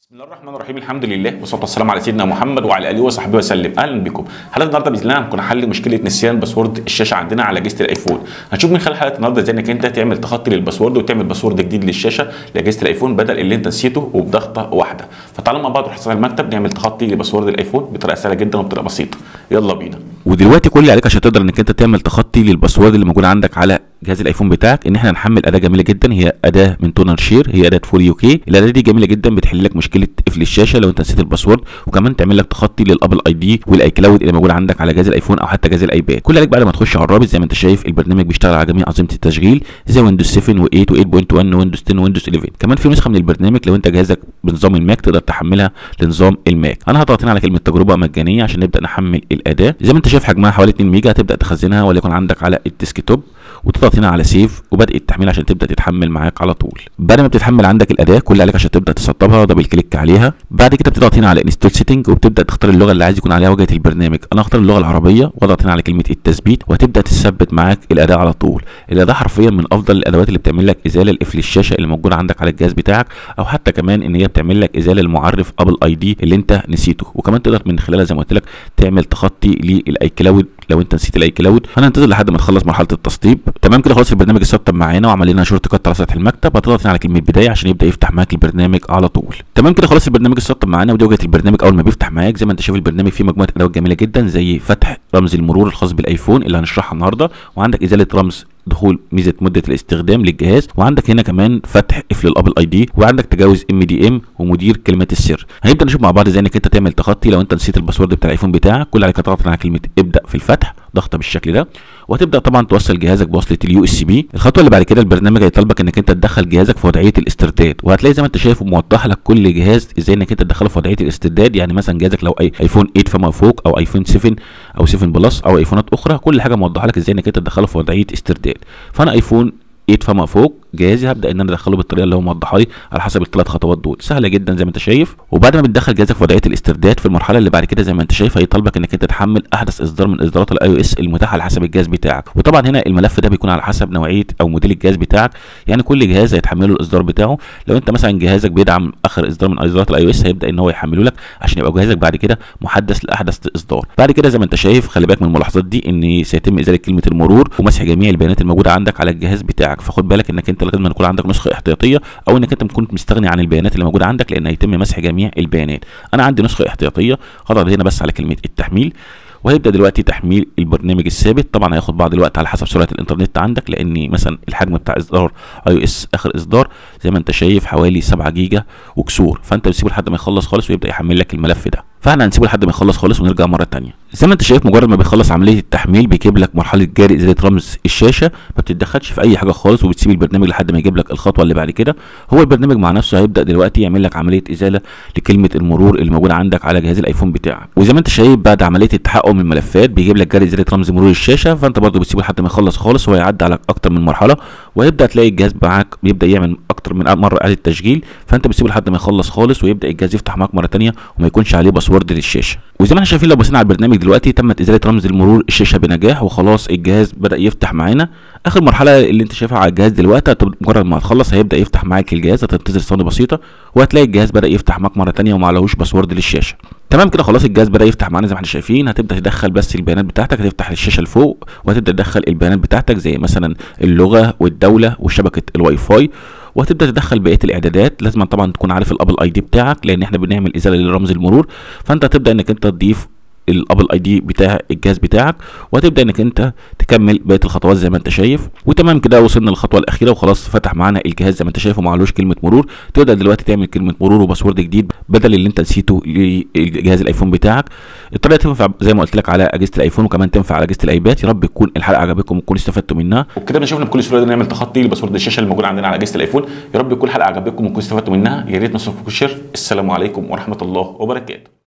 بسم الله الرحمن الرحيم الحمد لله والصلاه والسلام على سيدنا محمد وعلى اله وصحبه وسلم اهلا بكم حلقه النهارده باذن الله هنكون حل مشكله نسيان باسورد الشاشه عندنا على اجهزه الايفون هنشوف من خلال حلقه النهارده ازاي انك انت تعمل تخطي للباسورد وتعمل باسورد جديد للشاشه لاجهزه الايفون بدل اللي انت نسيته وبضغطه واحده فتعالوا مع بعض نروح على المكتب نعمل تخطي لباسورد الايفون بطريقه سهله جدا وبطريقه بسيطه يلا بينا ودلوقتي كل اللي عليك عشان تقدر انك انت تعمل تخطي للباسورد اللي موجود عندك على جهاز الايفون بتاعك ان احنا نحمل اداه جميله جدا هي اداه من تونر شير هي اداه فور يو كي الاداه دي جميله جدا بتحل لك مشكله قفل الشاشه لو انت نسيت الباسورد وكمان تعمل لك تخطي للابل اي دي والاي كلاود اللي موجود عندك على جهاز الايفون او حتى جهاز الايباد كل اللي عليك بعد ما تخش على الرابط زي ما انت شايف البرنامج بيشتغل على جميع انظمه التشغيل زي ويندوز 7 و8 و8.1 ويندوز 10 ويندوز 11 كمان في نسخه من البرنامج لو انت جهازك بنظام الماك تقدر تحملها لنظام الماك انا هضغط هنا على كلمه تجربه مجانيه عشان نبدا نحمل الاداه زي ما انت شايف حجمها حوالي 2 ميجا هتبدا تخزنها وليكن عندك على الديسكتوب وتضغط هنا على سيف وبدء التحميل عشان تبدا تتحمل معاك على طول بعد ما بتتحمل عندك الاداه كل اللي عليك عشان تبدا تسطبها دبل كليك عليها بعد كده بتضغط هنا على انستول سيتنج وبتبدا تختار اللغه اللي عايز يكون عليها واجهه البرنامج انا هختار اللغه العربيه واضغط هنا على كلمه التثبيت وهتبدا تثبت معاك الاداه على طول الاداه حرفيا من افضل الادوات اللي بتعمل لك ازاله لقفل الشاشه اللي موجوده عندك على الجهاز بتاعك او حتى كمان ان هي بتعمل لك ازاله لمعرف ابل اي دي اللي انت نسيته وكمان تقدر من خلالها زي ما قلت لك تعمل تخطي للاي كلاود لو انت نسيت الاي كلاود هننتظر لحد ما تخلص مرحله التسطيب تمام كده خلاص البرنامج اتسطب معانا وعمل لنا شورت كات على سطح المكتب هتضغط هنا على كلمه بدايه عشان يبدا يفتح معاك البرنامج على طول تمام كده خلاص البرنامج اتسطب معانا ودي واجهه البرنامج اول ما بيفتح معاك زي ما انت شايف البرنامج فيه مجموعه ادوات جميله جدا زي فتح رمز المرور الخاص بالايفون اللي هنشرحها النهارده وعندك ازاله رمز دخول ميزه مده الاستخدام للجهاز وعندك هنا كمان فتح قفل الابل اي دي وعندك تجاوز ام دي ام ومدير كلمات السر هنبدا نشوف مع بعض ازاي انك انت تعمل تخطي لو انت نسيت الباسورد بتاع الايفون بتاعك كل عليك تضغط على كلمه ابدا في الفتح ضغطه بالشكل ده وهتبدا طبعا توصل جهازك بوصله اليو اس بي الخطوه اللي بعد كده البرنامج هيطلبك انك انت تدخل جهازك في وضعيه الاسترداد وهتلاقي زي ما انت شايف موضح لك كل جهاز ازاي انك انت تدخله في وضعيه الاسترداد يعني مثلا جهازك لو اي ايفون 8 فما فوق او ايفون 7 او 7 بلس او ايفونات اخرى كل حاجه موضحه لك ازاي انك انت تدخله في وضعيه استرداد فانا ايفون 8 فما فوق جهازي هبدا ان انا ادخله بالطريقه اللي هو موضحها لي على حسب الثلاث خطوات دول سهله جدا زي ما انت شايف وبعد ما بتدخل جهازك في وضعيه الاسترداد في المرحله اللي بعد كده زي ما انت شايف هيطالبك انك انت تحمل احدث اصدار من اصدارات الاي او اس المتاحه على حسب الجهاز بتاعك وطبعا هنا الملف ده بيكون على حسب نوعيه او موديل الجهاز بتاعك يعني كل جهاز هيتحمله الاصدار بتاعه لو انت مثلا جهازك بيدعم اخر اصدار من اصدارات الاي او اس هيبدا ان هو يحمله لك عشان يبقى جهازك بعد كده محدث لاحدث اصدار بعد كده زي ما انت شايف خلي بالك من الملاحظات دي ان سيتم ازاله كلمه المرور ومسح جميع البيانات الموجوده عندك على الجهاز بتاعك فخد بالك انك انت لازم يكون عندك نسخه احتياطيه او انك انت تكون مستغني عن البيانات اللي موجوده عندك لان هيتم مسح جميع البيانات انا عندي نسخه احتياطيه هضغط هنا بس على كلمه التحميل وهيبدا دلوقتي تحميل البرنامج الثابت طبعا هياخد بعض الوقت على حسب سرعه الانترنت عندك لان مثلا الحجم بتاع اصدار اي او اس اخر اصدار زي ما انت شايف حوالي 7 جيجا وكسور فانت بتسيبه لحد ما يخلص خالص ويبدا يحمل لك الملف ده فاحنا هنسيبه لحد ما يخلص خالص ونرجع مره ثانيه زي ما انت شايف مجرد ما بيخلص عمليه التحميل بيجيب لك مرحله جاري ازاله رمز الشاشه ما بتتدخلش في اي حاجه خالص وبتسيب البرنامج لحد ما يجيب لك الخطوه اللي بعد كده هو البرنامج مع نفسه هيبدا دلوقتي يعمل لك عمليه ازاله لكلمه المرور اللي موجوده عندك على جهاز الايفون بتاعك وزي ما انت شايف بعد عمليه التحقق من الملفات بيجيب لك جاري ازاله رمز مرور الشاشه فانت برضه بتسيبه لحد ما يخلص خالص وهو يعدي على اكتر من مرحله ويبدا تلاقي الجهاز معاك بيبدا يعمل اكتر من مره اعاده تشغيل فانت بتسيبه لحد ما يخلص خالص ويبدا الجهاز يفتح معاك مره ثانيه وما يكونش عليه باسورد للشاشه وزي ما احنا شايفين لو بصينا على البرنامج دلوقتي تمت ازاله رمز المرور الشاشه بنجاح وخلاص الجهاز بدا يفتح معانا اخر مرحله اللي انت شايفها على الجهاز دلوقتي مجرد ما هتخلص هيبدا يفتح معاك الجهاز هتنتظر ثواني بسيطه وهتلاقي الجهاز بدا يفتح معاك مره ثانيه وما عليهوش باسورد للشاشه تمام كده خلاص الجهاز بدا يفتح معانا زي ما احنا شايفين هتبدا تدخل بس البيانات بتاعتك هتفتح الشاشه لفوق وهتبدا تدخل البيانات بتاعتك زي مثلا اللغه والدوله وشبكه الواي فاي وهتبدا تدخل بقيه الاعدادات لازم طبعا تكون عارف الابل اي دي بتاعك لان احنا بنعمل ازاله لرمز المرور فانت هتبدا انك انت تضيف الابل اي دي بتاع الجهاز بتاعك وهتبدا انك انت تكمل بقيه الخطوات زي ما انت شايف وتمام كده وصلنا للخطوه الاخيره وخلاص فتح معانا الجهاز زي ما انت شايف وما عليهوش كلمه مرور تقدر دلوقتي تعمل كلمه مرور وباسورد جديد بدل اللي انت نسيته لجهاز الايفون بتاعك الطريقه تنفع زي ما قلت لك على اجهزه الايفون وكمان تنفع على اجهزه الايباد يا رب تكون الحلقه عجبتكم وتكونوا استفدتوا منها وبكده بنشوفنا بكل سهوله نعمل تخطي لباسورد الشاشه اللي موجود عندنا على اجهزه الايفون يا رب تكون الحلقه عجبتكم وتكونوا استفدتوا منها يا ريت نصفكم الشير السلام عليكم ورحمه الله وبركاته